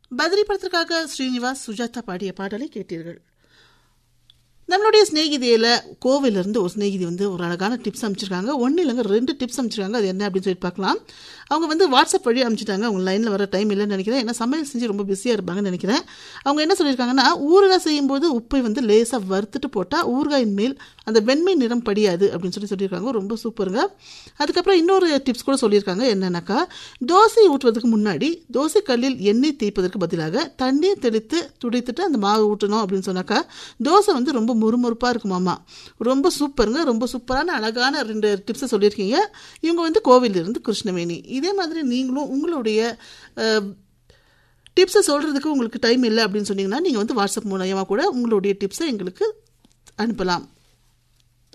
பத்ரி படத்திற்காக ஸ்ரீனிவாஸ் சுஜாதா பாடிய பாடலை கேட்டீர்கள் நம்மளுடைய ஸ்நேகிதியில் கோவிலிருந்து ஒரு ஸ்நேகிதி வந்து ஒரு அழகான டிப்ஸ் அமைச்சிருக்காங்க ஒன்றும் இல்லைங்க ரெண்டு டிப்ஸ் அமைச்சிருக்காங்க அது என்ன அப்படின்னு சொல்லி பார்க்கலாம் அவங்க வந்து வாட்ஸ்அப் வழி அமைச்சிட்டாங்க அவங்க லைனில் வர டைம் இல்லைன்னு நினைக்கிறேன் ஏன்னா சமையல் செஞ்சு ரொம்ப பிஸியாக இருப்பாங்கன்னு நினைக்கிறேன் அவங்க என்ன சொல்லியிருக்காங்கன்னா ஊறுகாய் செய்யும்போது உப்பை வந்து லேசாக வறுத்துட்டு போட்டால் ஊறுகாயின் மேல் அந்த வெண்மை நிறம் படியாது அப்படின்னு சொல்லி சொல்லியிருக்காங்க ரொம்ப சூப்பருங்க அதுக்கப்புறம் இன்னொரு டிப்ஸ் கூட சொல்லியிருக்காங்க என்னன்னாக்கா தோசை ஊற்றுவதற்கு முன்னாடி தோசை கல்லில் எண்ணெய் தேய்ப்பதற்கு பதிலாக தண்ணீர் தெளித்து துடைத்துட்டு அந்த மாவு ஊற்றணும் அப்படின்னு சொன்னாக்கா தோசை வந்து ரொம்ப முறுமுறுப்பாக இருக்குமாமா ரொம்ப சூப்பருங்க ரொம்ப சூப்பரான அழகான ரெண்டு டிப்ஸை சொல்லியிருக்கீங்க இவங்க வந்து கோவிலிருந்து கிருஷ்ணவேணி இதே மாதிரி நீங்களும் உங்களுடைய டிப்ஸை சொல்கிறதுக்கு உங்களுக்கு டைம் இல்லை அப்படின்னு சொன்னீங்கன்னா நீங்கள் வந்து வாட்ஸ்அப் மூலயமா கூட உங்களுடைய டிப்ஸை எங்களுக்கு அனுப்பலாம்